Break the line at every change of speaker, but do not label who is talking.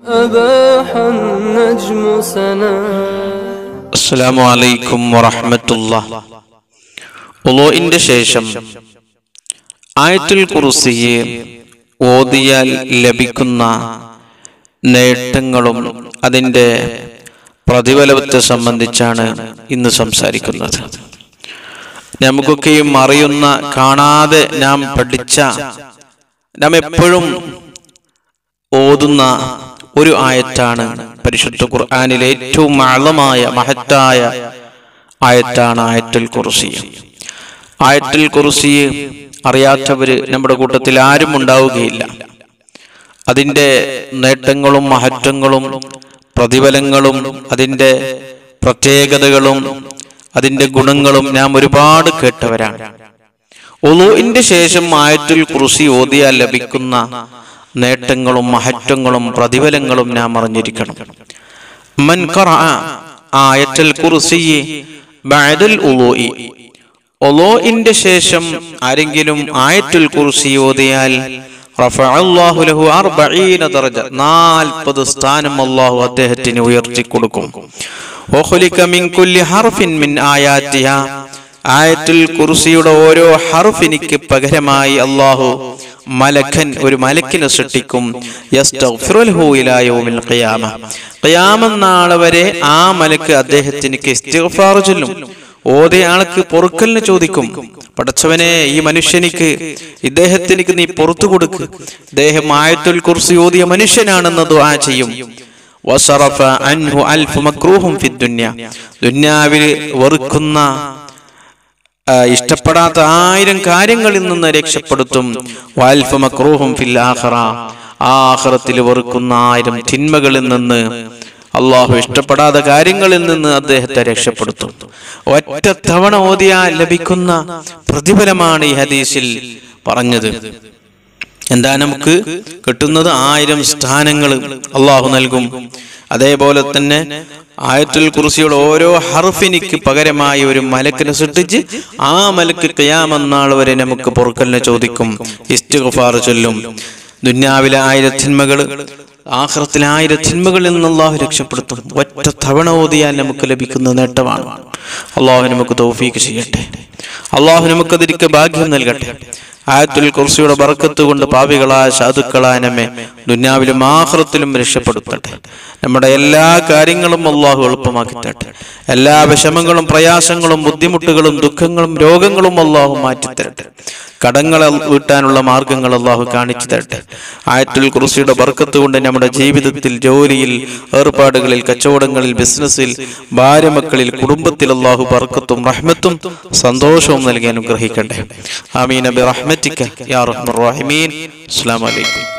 أباح النجم سنا
അസ്സലാമു അലൈക്കും വറഹ്മത്തുള്ള ഉളോഇന്റെ ശേഷം ആയത്തുൽ കുർസിയെ ഓതിയാൽ ലഭിക്കുന്ന നേട്ടങ്ങളും അതിൻ്റെ പ്രതിഫലത്തെ സംബന്ധിച്ചാണ് ഇന്ന് സംസാരിക്കുന്നത് നമുക്കൊക്കെയും അറിയുന്ന കാണാതെ നാം പഠിച്ച നാം എപ്പോഴും ഓതുന്ന ഒരു ആയത്താണ് പരിശുദ്ധ ഖുർആനിലെ ഏറ്റവും ആഴമായ മഹത്തായ ആയത്താണ് ആയത്തുൽ കുർസി ആയത്തുൽ കുർസി അറിയാത്തവര് നമ്മുടെ കൂട്ടത്തിൽ ആരും ഉണ്ടാവുകയില്ല അതിൻ്റെ നേട്ടങ്ങളും മഹത്വങ്ങളും പ്രതിഫലങ്ങളും അതിൻ്റെ പ്രത്യേകതകളും അതിൻ്റെ ഗുണങ്ങളും നാം ഒരുപാട് കേട്ടവരാണ് ഒളുവിന്റെ ശേഷം ആയത്തുൽ കുർസി ഓതിയാൽ ലഭിക്കുന്ന നേട്ടങ്ങളും മഹത്വങ്ങളും പ്രതിഫലങ്ങളും നാം അറിഞ്ഞിരിക്കണം മൻ ഖറഅ ആയത്തുൽ കുർസി ബഅദൽ ഉളൂഇ ഒളോഇന്റെ ശേഷം ആരെങ്കിലും ആയത്തുൽ കുർസി ഓതിയാൽ റഫഅല്ലാഹു ലഹു അർബഈന ദറജ 40 സ്ഥാനം അല്ലാഹു അദ്ദേഹത്തിന് ഉയർത്തി കൊടുക്കും വഖുലിക മിൻ കുല്ലി ഹർഫിൻ മിൻ ആയാതിഹ ആയത്തുൽ കുർസിയുടെ ഓരോ ഹർഫിനിക്ക് പകരമായി അള്ളാഹു മലക്കൻ ഒരു മലക്കിനെ സൃഷ്ടിക്കും യസ്തഗ്ഫിറു ലഹു ഇലാ യൗമിൽ ഖിയാമ ഖിയാമം നാളെ വരെ ആ മലക്ക് അദ്ദേഹത്തിന് ഇസ്തിഗ്ഫാർ ചൊല്ലും ഓതേ ആൾക്ക് പൊറുക്കലിന് ചോദിക്കും പടച്ചവനെ ഈ മനുഷ്യനിക്ക് ഇദ്ദേഹത്തിനിക്ക് നീ പുറത്തു കൊടുക്ക് ഇദ്ദേഹം ആയത്തുൽ കുർസി ഓതിയ മനുഷ്യനാണെന്ന് ദുആ ചെയ്യും വസറഫ അൻഹു അൽഫ് മക്രൂഹും ഫിദ് ദുനിയ ദുനിയാവിൽ വെറുക്കുന്ന ആ, ഇഷ്ടപ്പെടാത്ത ആയിരം കാര്യങ്ങളിൽ നിന്ന് രക്ഷപ്പെടുത്തും വാൽഫ മക്രൂഹും ഫിൽ ആഖിറ ആഖിറത്തിൽ വെറുക്കുന്ന ആയിരം തിന്മകളിൽ നിന്ന് അള്ളാഹു ഇഷ്ടപ്പെടാത്ത കാര്യങ്ങളിൽ നിന്ന് അദ്ദേഹത്തെ രക്ഷപ്പെടുത്തും ഒറ്റ തവണ ഓതിയാൽ ലഭിക്കുന്ന പ്രതിഫലമാണ് ഈ ഹദീസിൽ പറഞ്ഞത് എന്താ നമുക്ക് കിട്ടുന്നത് ആയിരം സ്ഥാനങ്ങൾ അള്ളാഹു നൽകും അതേപോലെ തന്നെ ആയത്തുൽ കുർസിയുടെ ഓരോ ഹർഫിനിക്ക് പകരമായി ഒരു മലക്കിനെ സൃഷ്ടിച്ച് ആ മലക്ക് കയാമെന്നാൾ വരെ നമുക്ക് പൊറുക്കലിനെ ചോദിക്കും ഇസ്തിഗ്ഫാർ ചൊല്ലും ദുന്യാവിലെ ആയിരത്തിന്മകൾ ആഹ്റത്തിലെ ആയിരത്തിന്മകളിൽ നിന്ന് അള്ളാഹു രക്ഷപ്പെടുത്തും ഒറ്റ തവണ ഓതിയാൽ നമുക്ക് ലഭിക്കുന്ന നേട്ടമാണ് അള്ളാഹു നമുക്ക് തൗഫീക്ക് ചെയ്യട്ടെ അള്ളാഹു നമുക്കതിരിക്ക് ഭാഗ്യം നൽകട്ടെ ആയത്തുൽ കുർസിയുടെ ബർക്കത്ത് കൊണ്ട് പാപികളായ സാധുക്കളായ നമ്മെ ദുന്യാവിലും ആഹ്റത്തിലും രക്ഷപ്പെടുത്തട്ടെ നമ്മുടെ എല്ലാ കാര്യങ്ങളും അള്ളാഹു എളുപ്പമാക്കി തരട്ടെ എല്ലാ വിഷമങ്ങളും പ്രയാസങ്ങളും ബുദ്ധിമുട്ടുകളും ദുഃഖങ്ങളും രോഗങ്ങളും അള്ളാഹു മാറ്റിത്തരട്ടെ കടങ്ങളെ വീട്ടാനുള്ള മാർഗങ്ങൾ അള്ളാഹു കാണിച്ചു തരട്ടെ ആയത്തുൽ കുർസിയുടെ ബർക്കത്ത് കൊണ്ട് നമ്മുടെ ജീവിതത്തിൽ ജോലിയിൽ ഏർപ്പാടുകളിൽ കച്ചവടങ്ങളിൽ ബിസിനസ്സിൽ ഭാര്യമക്കളിൽ കുടുംബത്തിൽ അള്ളാഹു ബർക്കത്തും റഹ്മത്തും സന്തോഷവും നൽകി അനുഗ്രഹിക്കട്ടെ ആമീൻ നബി റഹ്മത്തിക്ക യാ റഹ്മർ റഹീമീൻ അസ്സലാമു അലൈക്കും